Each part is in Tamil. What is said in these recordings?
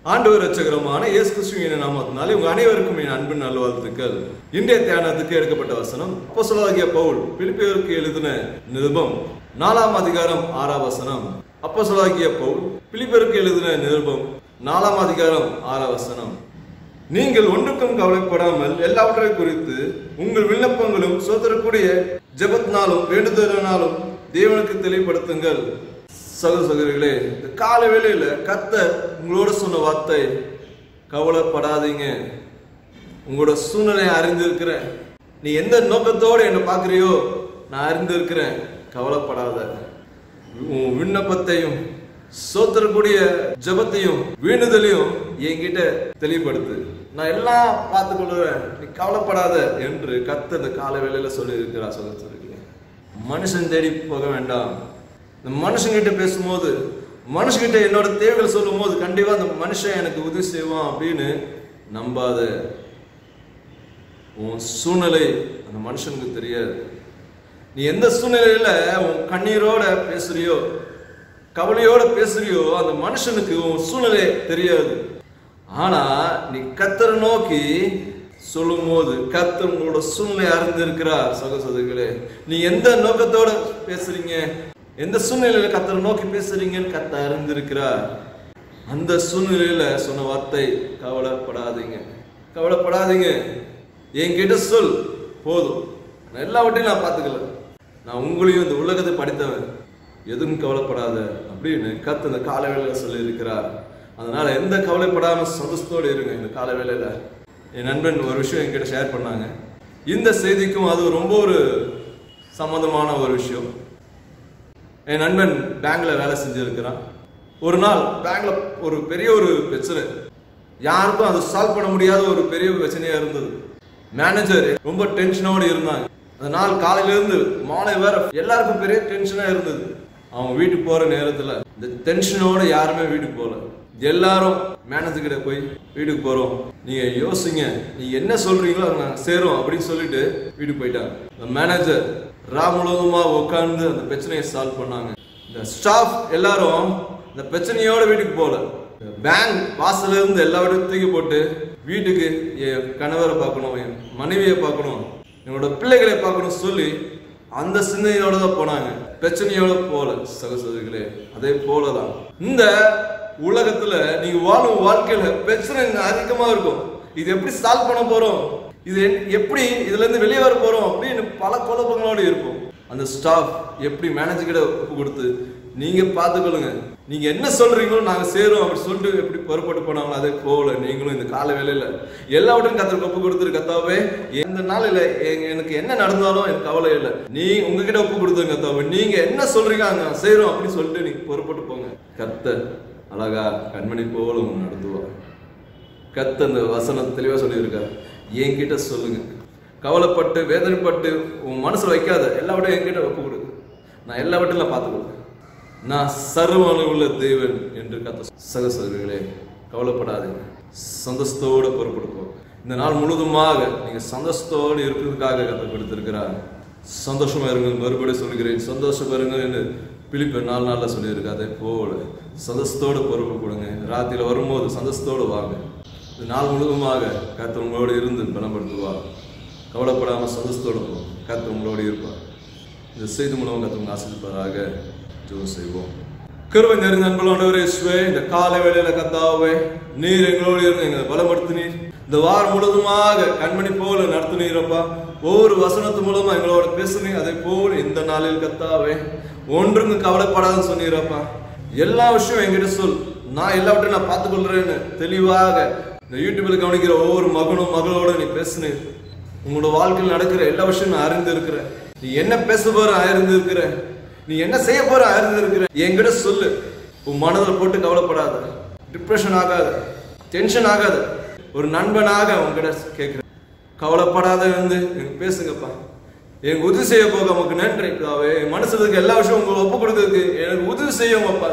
ஆண்டவர் ரட்சகரமான இயேசு கிறிஸ்துவின் நாமத்தினாலே உங்க அனைவருக்கும் என் அன்பின் நல்வாழ்த்துக்கள் இன்றைய தியானத்துக்கு எடுக்கப்பட்ட வசனம் அப்போஸ்தலனாகிய பவுல் பிலிப்பியருக்கு எழுதின நிருபம் நாலாம் அதிகாரம் ஆறாம் வசனம் அப்போஸ்தலனாகிய பவுல் பிலிப்பியருக்கு எழுதின நிருபம் நாலாம் அதிகாரம் ஆறாம் வசனம் நீங்கள் ஒன்றுக்கும் கவலைப்படாமல் எல்லாவற்றை குறித்து உங்கள் விண்ணப்பங்களும் சோதரக்கூடிய ஜெபத்தினாலும் வேண்டுதலினாலும் தேவனுக்கு தெளிவுபடுத்துங்கள் சகோதர சகோதரிகளே இந்த கால வேளையில கர்த்தர் உங்களோட சொன்ன வார்த்தை கவலைப்படாதீங்க உங்களோட சூழ்நிலையை அறிந்திருக்கிறேன் நீ எந்த நோக்கத்தோடு என்னை பார்க்குறியோ நான் அறிந்திருக்கிறேன் கவலைப்படாத உன் விண்ணப்பத்தையும் சோத்தரக்கூடிய ஜெபத்தையும் வேண்டுதலையும் என்கிட்ட தெளிவுபடுத்து நான் எல்லாம் பார்த்து கொள்ளுவேன் நீ கவலைப்படாத என்று கத்த இந்த கால வேளையில சொல்லி இருக்கிறார் சகோதரர்களே மனுஷன் தேடி போக வேண்டாம் இந்த மனுஷங்கிட்ட பேசும்போது மனுஷங்கிட்ட என்னோட தேவைகள் சொல்லும் போது கண்டிப்பா அந்த மனுஷன் எனக்கு உதவி செய்வான் அப்படின்னு நம்பாத உன் சூழ்நிலை அந்த மனுஷனுக்கு தெரியாது நீ எந்த சூழ்நிலையில உன் கண்ணீரோட பேசுறியோ கவலையோட பேசுறியோ அந்த மனுஷனுக்கு உன் சூழ்நிலை தெரியாது ஆனா நீ கத்தரை நோக்கி சொல்லும் போது கத்தர் உங்களோட சூழ்நிலை அறிந்திருக்கிறார் சகோதரிகளே நீ எந்த நோக்கத்தோட பேசுறீங்க எந்த சூழ்நிலையில கத்தரை நோக்கி பேசுறீங்கன்னு கத்த அறிந்திருக்கிறார் அந்த சூழ்நிலையில சொன்ன வார்த்தை கவலைப்படாதீங்க கவலைப்படாதீங்க என்கிட்ட சொல் போதும் நான் எல்லாவற்றையும் நான் பார்த்துக்கல நான் உங்களையும் இந்த உலகத்தை படித்தவன் எதுவும் கவலைப்படாத அப்படின்னு கத்து இந்த கால வேலையில சொல்லி இருக்கிறார் அதனால எந்த கவலைப்படாம சந்தோஷத்தோடு இருங்க இந்த கால வேலையில என் நண்பன் ஒரு விஷயம் என்கிட்ட ஷேர் பண்ணாங்க இந்த செய்திக்கும் அது ரொம்ப ஒரு சம்மந்தமான ஒரு விஷயம் என் நண்பன் பேங்க்ல வேலை செஞ்சிருக்கிறான் ஒரு நாள் பேங்க்ல ஒரு பெரிய ஒரு பிரச்சனை யாருக்கும் அதை சால்வ் பண்ண முடியாத ஒரு பெரிய பிரச்சனையா இருந்தது மேனேஜர் ரொம்ப டென்ஷனோடு இருந்தாங்க அந்த நாள் காலையில இருந்து மாலை வேற எல்லாருக்கும் பெரிய டென்ஷனா இருந்தது அவங்க வீட்டுக்கு போற நேரத்துல இந்த டென்ஷனோட யாருமே வீட்டுக்கு போகல எல்லாரும் மேனேஜர் கிட்ட போய் வீட்டுக்கு போறோம் நீங்க யோசிங்க நீங்க என்ன சொல்றீங்களோ அதை நாங்க சேரும் அப்படின்னு சொல்லிட்டு வீட்டுக்கு போயிட்டாங்க இந்த மேனேஜர் ரா முழுவதுமா உட்கார்ந்து அந்த பிரச்சனையை சால்வ் பண்ணாங்க இந்த ஸ்டாஃப் எல்லாரும் இந்த பிரச்சனையோட வீட்டுக்கு போகல பேங்க் வாசல்ல இருந்து எல்லா இடத்தையும் தூக்கி போட்டு வீட்டுக்கு என் கணவரை பார்க்கணும் என் மனைவியை பார்க்கணும் என்னோட பிள்ளைகளை பார்க்கணும் சொல்லி அந்த சிந்தனையோட தான் போனாங்க பிரச்சனையோட போல சகோதரிகளே அதே போலதான் இந்த உலகத்துல நீங்க வாழும் வாழ்க்கையில பிரச்சனை அதிகமா இருக்கும் இது எப்படி சால்வ் பண்ண போறோம் இது என்- எப்படி இதுல இருந்து வெளியே வர போறோம் அப்படின்னு பல குழப்பங்களோடு இருப்போம் அந்த ஸ்டாஃப் எப்படி மேனேஜர் கிட்ட ஒப்பு கொடுத்து நீங்க பார்த்துக்கொள்ளுங்க நீங்க என்ன சொல்றீங்களோ நாங்க சேரும் அப்படி சொல்லிட்டு எப்படி புறப்பட்டு போனாங்களோ அதே போல நீங்களும் இந்த கால வேலையில எல்லாவற்றையும் கத்தருக்கு ஒப்பு கொடுத்துரு கத்தாவே எந்த நாளில் எனக்கு என்ன நடந்தாலும் எனக்கு கவலை இல்லை நீ உங்ககிட்ட ஒப்பு கொடுத்துருங்க கத்தாவே நீங்க என்ன சொல்றீங்க அங்க சேரும் அப்படின்னு சொல்லிட்டு நீங்க புறப்பட்டு போங்க கத்த அழகா கண்மணி போல உங்க நடத்துவார் கத்த அந்த வசனம் தெளிவா சொல்லியிருக்கார் என்கிட்ட சொல்லுங்க கவலைப்பட்டு வேதனைப்பட்டு உன் மனசுல வைக்காத எல்லாவற்றையும் என்கிட்ட ஒப்பு கொடு நான் எல்லாவற்றையும் பார்த்துக்கொள்வேன் நான் சர்வ உள்ள தேவன் என்று கத்த சகசர்களே கவலைப்படாதீங்க சந்தோஷத்தோட பொறுப்படுப்போம் இந்த நாள் முழுதுமாக நீங்க சந்தோஷத்தோடு இருக்கிறதுக்காக கத்த கொடுத்திருக்கிறார் சந்தோஷமா இருங்க மறுபடியும் சொல்கிறேன் சந்தோஷம் இருங்க என்று பிலிப்பு நாலு நாள்ல சொல்லியிருக்கு அதே போல சந்தோஷத்தோட பொறுப்பு கொடுங்க ராத்திரில வரும்போது சந்தோஷத்தோடு வாங்க இந்த நாள் முழுவதுமாக கர்த்தர் உங்களோடு இருந்து பலப்படுத்துவார் கவலைப்படாம சந்தோஷத்தோடு போகும் கர்த்தர் உங்களோடு இருப்பார் இந்த செய்தி மூலம் கர்த்தர் உங்களை ஆசிரிப்பாராக ஜெபம் செய்வோம் கிருபை நிறைந்த அன்புள்ளவரே சுவே இந்த காலை வேளையில கத்தாவே நீர் எங்களோடு இருந்து எங்களை பலப்படுத்தினீர் இந்த வாரம் முழுவதுமாக கண்மணி போல நடத்தினீரப்பா ஒவ்வொரு வசனத்து மூலமா எங்களோட பேசுனீங்க அதே போல இந்த நாளில் கத்தாவே ஒன்றுங்க கவலைப்படாதுன்னு சொன்னீரப்பா எல்லா விஷயம் என்கிட்ட சொல் நான் எல்லாவற்றையும் நான் பார்த்துக்கொள்றேன்னு தெளிவாக இந்த யூடியூப்ல கவனிக்கிற ஒவ்வொரு மகனும் மகளோட நீ பேசுனீர் உங்களோட வாழ்க்கையில் நடக்கிற எல்லா விஷயம் நான் அறிந்து இருக்கிறேன் நீ என்ன பேச போற அறிந்து இருக்கிற நீ என்ன செய்ய போற அறிந்து இருக்கிற என்கிட்ட சொல்லு உன் மனதில் போட்டு கவலைப்படாத டிப்ரெஷன் ஆகாத டென்ஷன் ஆகாத ஒரு நண்பனாக உங்ககிட்ட கேட்கிறேன் கவலைப்படாத இருந்து எனக்கு பேசுங்கப்பா எனக்கு உதவி செய்ய போக உமக்கு நன்றி பிதாவே. என் மனசுல இருக்க எல்லா விஷயம் உங்களுக்கு ஒப்பு கொடுக்கறதுக்கு எனக்கு உதவி செய்யுங்கப்பா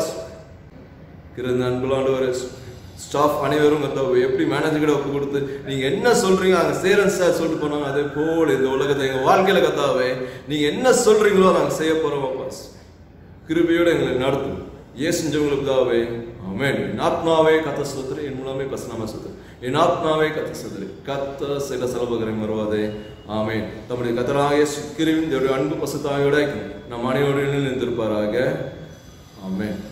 கிருந்த அன்புலாண்டவர் ஸ்டாஃப் அனைவரும் கத்தாவை எப்படி மேனேஜர் கிட்ட ஒப்பு கொடுத்து நீங்க என்ன சொல்றீங்க அங்க சேரன் சார் சொல்லிட்டு போனாங்க அதே போல இந்த உலகத்தை எங்க வாழ்க்கையில கத்தாவே நீங்க என்ன சொல்றீங்களோ நாங்க செய்ய போறோம் அப்பா கிருபையோட எங்களை நடத்தும் ஏசுஞ்சவங்களை பிதாவே ஆமென் என் ஆத்மாவே கத்த சுத்திரி என் மூலமே பசனாம சுத்திரி என் ஆத்மாவே கத்த சுத்திரி கத்த சில சலபகரை மறுவாதே ஆமென் தம்முடைய கத்தராகிய சுக்கிரிவின் தேவடைய அன்பு பசுத்தாயோட நம் அனைவரிலும் இருந்திருப்பாராக ஆமென்